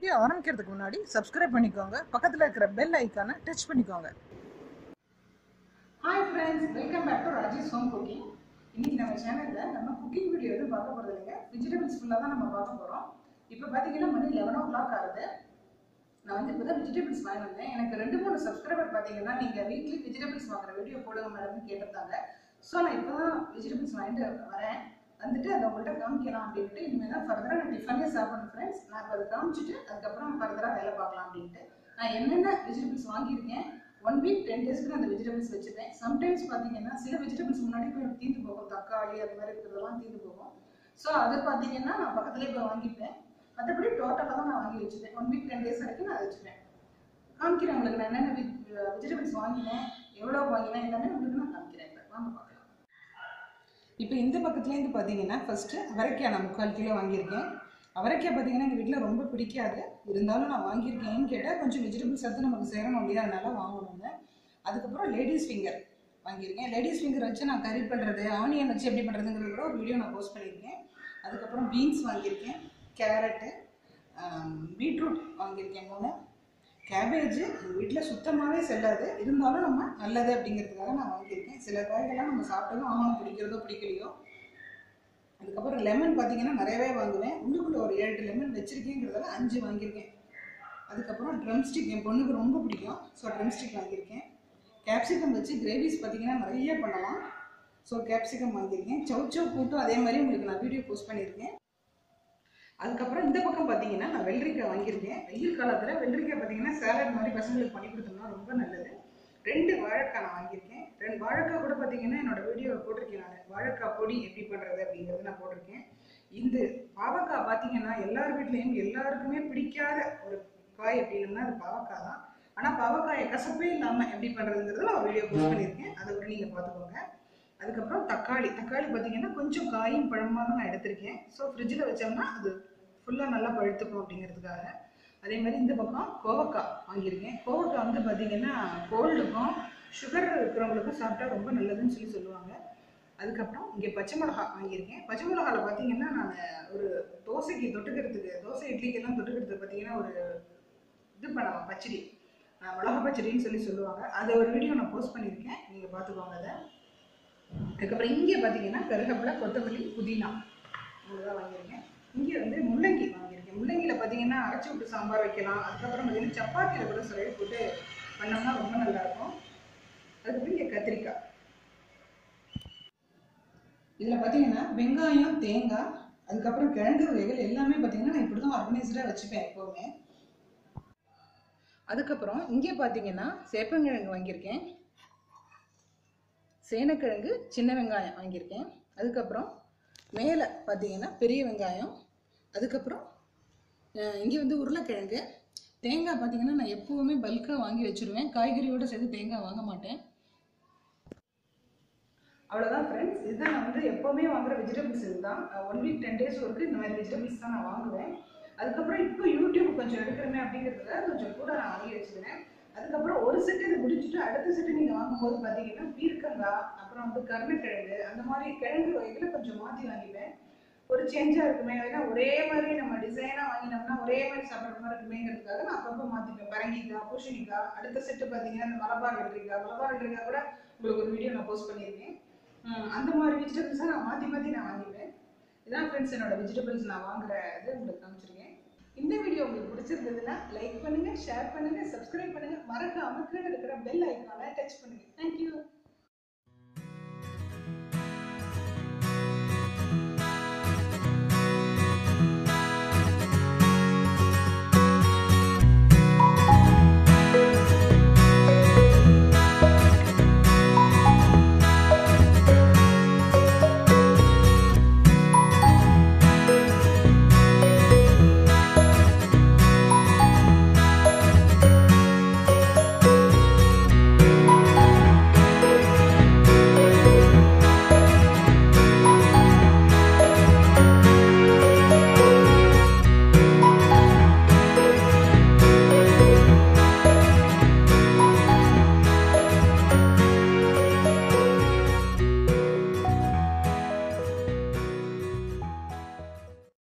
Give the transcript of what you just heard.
video ஆரம்பிக்கிறதுக்கு முன்னாடி subscribe பண்ணிக்கோங்க பக்கத்தில் இருக்கிற பெல் ஐக்கானை டச் பண்ணிக்கோங்க hi friends welcome back to Rajesh home cooking இன்னைக்கு நம்ம சேனலில் நம்ம குக்கிங் வீடியோ எதுவும் பார்க்க போகிறது இல்லைங்க வெஜிடபிள்ஸ் ஃபுல்லாக தான் நம்ம பார்க்க போகிறோம் இப்போ பார்த்தீங்கன்னா மணி லெவன் ஓ கிளாக் ஆகுது நான் வந்து இப்போ தான் வெஜிடபிள்ஸ் வாங்கி வந்தேன் எனக்கு ரெண்டு மூணு சப்ஸ்கிரைபர் பார்த்தீங்கன்னா நீங்கள் வீக்லி வெஜிடபிள்ஸ் வாங்குற வீடியோ போடுங்க மேடம்னு கேட்டிருந்தாங்க ஸோ நான் இப்போ தான் வெஜிடபிள்ஸ் வாங்கிட்டு வரேன் வந்துட்டு அதை உங்கள்கிட்ட காமிக்கலாம் அப்படின்ட்டு இனிமேல் தான் ஃபர்தராக நான் டிஃபனே சாப்பிடணும் ஃப்ரெண்ட்ஸ் நான் இப்போ அதை காமிச்சிட்டு அதுக்கப்புறம் ஃபர்தராக வேலை பார்க்கலாம் அப்படின்ட்டு நான் என்னென்ன வெஜிடபிள்ஸ் வாங்கியிருக்கேன் ஒன் வீக் டென் டேஸ்க்கு நான் அந்த வெஜிடபிள்ஸ் வச்சுப்பேன் சம்டைம்ஸ் பார்த்தீங்கன்னா சில வெஜிடபிள்ஸ் முன்னாடி போய் தீந்து போகும் தக்காளி அது மாதிரி இருக்கிறதெல்லாம் தீந்து போகும் ஸோ அது பார்த்தீங்கன்னா நான் பக்கத்துலேயே போய் வாங்கிப்பேன் மற்றபடி டோட்டலாக தான் நான் வாங்கி வச்சுப்பேன் ஒன் வீக் டென் டேஸ் வரைக்கும் நான் அதை வச்சுப்பேன் காமிக்கிறேன் உங்களுக்கு நான் என்னென்ன வெஜிடபிள்ஸ் வாங்கினேன் எவ்வளோ வாங்கினேன் எல்லாமே உங்களுக்கு நான் காமிக்கிறேன் இப்போ வாங்க பார்க்கலாம் இப்போ இந்த பக்கத்துலேருந்து பார்த்தீங்கன்னா ஃபஸ்ட்டு அவரைக்காய் நான் முக்கால் கிலோ வாங்கியிருக்கேன் அவரைக்காய் பார்த்தீங்கன்னா எங்கள் வீட்டில் ரொம்ப பிடிக்காது இருந்தாலும் நான் வாங்கியிருக்கேன்னு கேட்டால் கொஞ்சம் வெஜிடபிள்ஸ் எடுத்து நமக்கு சேரணும் இல்லையா அதனால வாங்கணுங்க அதுக்கப்புறம் லேடிஸ் ஃபிங்கர் வாங்கியிருக்கேன் லேடிஸ் ஃபிங்கர் வச்சு நான் கறி பண்ணுறது ஆனியன் வச்சு எப்படி பண்ணுறதுங்கிறது கூட ஒரு வீடியோ நான் போஸ்ட் பண்ணியிருக்கேன் அதுக்கப்புறம் பீன்ஸ் வாங்கியிருக்கேன் கேரட்டு பீட்ரூட் வாங்கியிருக்கேன் மூணு கேபேஜ் எங்கள் வீட்டில் சுத்தமாகவே செல்லாது இருந்தாலும் நம்ம நல்லது அப்படிங்கிறதுக்காக நான் வாங்கியிருக்கேன் சில காய்கள்லாம் நம்ம சாப்பிட்டதும் ஆமாம் பிடிக்கிறதோ பிடிக்கலையோ அதுக்கப்புறம் லெமன் பார்த்தீங்கன்னா நிறையவே வாங்குவேன் உள்ளுக்குள்ள ஒரு ஏழு லெமன் வச்சிருக்கேங்கிறதால அஞ்சு வாங்கியிருக்கேன் அதுக்கப்புறம் ட்ரம் ஸ்டிக் என் பொண்ணுக்கு ரொம்ப பிடிக்கும் ஸோ ட்ரம் ஸ்டிக் வாங்கியிருக்கேன் கேப்சிகம் வச்சு கிரேவிஸ் பார்த்தீங்கன்னா நிறைய பண்ணலாம் ஸோ கேப்சிகம் வாங்கியிருக்கேன் சௌச்சோ கூட்டும் அதே மாதிரி உங்களுக்கு நான் வீடியோ போஸ்ட் பண்ணியிருக்கேன் அதுக்கப்புறம் இந்த பக்கம் பார்த்தீங்கன்னா நான் வெள்ளரிக்காய் வாங்கியிருக்கேன் வெயில் காலத்தில் வெள்ளரிக்காய் பார்த்தீங்கன்னா சேலட் மாதிரி பசங்களுக்கு பண்ணி கொடுத்தோம்னா ரொம்ப நல்லது ரெண்டு வாழைக்காய் நான் வாங்கியிருக்கேன் ரெண்டு வாழைக்காய் கூட பார்த்தீங்கன்னா என்னோட வீடியோவில் போட்டிருக்கேன் நான் வாழைக்காய் பொடி எப்படி பண்ணுறது அப்படிங்கிறது நான் போட்டிருக்கேன் இந்த பாவக்காய் பார்த்தீங்கன்னா எல்லார் வீட்லேயும் எல்லாருக்குமே பிடிக்காத ஒரு காய் அப்படின்னா அது பாவக்காய் தான் ஆனால் பாவக்காயை கசப்பே இல்லாமல் எப்படி பண்ணுறதுங்கிறது நான் ஒரு வீடியோ போஸ்ட் பண்ணியிருக்கேன் அதை கூட நீங்கள் பார்த்துக்கோங்க அதுக்கப்புறம் தக்காளி தக்காளி பார்த்தீங்கன்னா கொஞ்சம் காயும் பழமாக தான் நான் எடுத்திருக்கேன் ஸோ ஃப்ரிட்ஜில் வச்சோம்னா அது ஃபுல்லாக நல்லா பழுத்துக்கும் அப்படிங்கிறதுக்காக அதே மாதிரி இந்த பக்கம் கோவக்காய் வாங்கியிருக்கேன் கோவக்காய் வந்து பார்த்தீங்கன்னா கோல்டுக்கும் சுகர் இருக்கிறவங்களுக்கும் சாப்பிட்டா ரொம்ப நல்லதுன்னு சொல்லி சொல்லுவாங்க அதுக்கப்புறம் இங்கே பச்சை மிளகா வாங்கியிருக்கேன் பச்சை மிளகாவில் பார்த்தீங்கன்னா நான் ஒரு தோசைக்கு தொட்டுக்கிறதுக்கு தோசை இட்லிக்கெல்லாம் தொட்டுக்கிறதுக்கு பார்த்தீங்கன்னா ஒரு இது பண்ணலாம் பச்சடி மிளகா பச்சடின்னு சொல்லி சொல்லுவாங்க அதை ஒரு வீடியோ நான் போஸ்ட் பண்ணியிருக்கேன் நீங்கள் பார்த்துக்கோங்க அதை அதுக்கப்புறம் இங்கே பார்த்தீங்கன்னா கருகப்பிலை கொத்தமல்லி புதினா இவ்வளோதான் வாங்கியிருக்கேன் இங்கே வந்து முள்ளங்கி வாங்கியிருக்கேன் முள்ளங்கியில் பார்த்தீங்கன்னா அரைச்சி விட்டு சாம்பார் வைக்கலாம் அதுக்கப்புறம் பார்த்தீங்கன்னா சப்பாத்தியில் கூட சுரையை போட்டு பண்ணோம்னா ரொம்ப நல்லாயிருக்கும் அதுக்கப்புறம் இங்கே கத்திரிக்காய் இதில் பார்த்தீங்கன்னா வெங்காயம் தேங்காய் அதுக்கப்புறம் கிழங்கு வகைகள் எல்லாமே பார்த்தீங்கன்னா நான் இப்படி தான் ஆர்கனைஸ்டாக வச்சுப்பேன் எப்போவுமே அதுக்கப்புறம் இங்கே பார்த்தீங்கன்னா சேப்பங்கிழங்கு வாங்கியிருக்கேன் சேனக்கிழங்கு சின்ன வெங்காயம் வாங்கியிருக்கேன் அதுக்கப்புறம் மேலே பார்த்தீங்கன்னா பெரிய வெங்காயம் அதுக்கப்புறம் இங்கே வந்து உருளைக்கிழங்கு தேங்காய் பார்த்தீங்கன்னா நான் எப்போவுமே பல்காக வாங்கி வச்சுருவேன் காய்கறியோடு சேர்த்து தேங்காய் வாங்க மாட்டேன் அவ்வளோதான் ஃப்ரெண்ட்ஸ் இதுதான் நான் வந்து எப்போவுமே வாங்குற வெஜிடபிள்ஸ் இதுதான் one week ten days work இந்த மாதிரி வெஜிடபிள்ஸ் தான் நான் வாங்குவேன் அதுக்கப்புறம் இப்போ யூடியூப் கொஞ்சம் எடுக்கிறேன் அப்படிங்கிறதுல கொஞ்சம் கூட நான் வாங்கி வச்சுக்கிறேன் அதுக்கப்புறம் ஒரு செட்டு இது முடிச்சுட்டு அடுத்த செட்டு நீங்கள் வாங்கும்போது பார்த்தீங்கன்னா பீர்க்கங்காய் அப்புறம் வந்து கருணக்கிழங்கு அந்த மாதிரி கிழங்கு வகைகளை கொஞ்சம் மாற்றி வாங்கிப்பேன் ஒரு சேஞ்சாக இருக்குமே ஏன்னா ஒரே மாதிரி நம்ம டிசைனாக வாங்கினோம்னா ஒரே மாதிரி சாப்பிட்ற மாதிரி இருக்குமேங்கிறதுக்காக நான் அப்பப்போ மாற்றிப்பேன் பரங்கிக்காய் பூசணிக்காய் அடுத்த செட்டு பார்த்தீங்கன்னா இந்த மலபார் வெள்ளரிக்காய் மலபார் வெள்ளரிக்காய் கூட உங்களுக்கு ஒரு வீடியோ நான் போஸ்ட் பண்ணியிருக்கேன் அந்த மாதிரி வெஜிடபிள்ஸை நான் மாற்றி மாற்றி நான் வாங்கிப்பேன் இதான் ஃப்ரெண்ட்ஸ் என்னோட வெஜிடபிள்ஸ் நான் வாங்குற இது உங்களுக்கு காமிச்சிருக்கேன் இந்த வீடியோ உங்களுக்கு பிடிச்சிருந்ததுன்னா லைக் பண்ணுங்க ஷேர் பண்ணுங்க சப்ஸ்கிரைப் பண்ணுங்க மறக்காம கீழே இருக்கிற பெல் ஐக்கானை டச் பண்ணுங்க தேங்க்யூ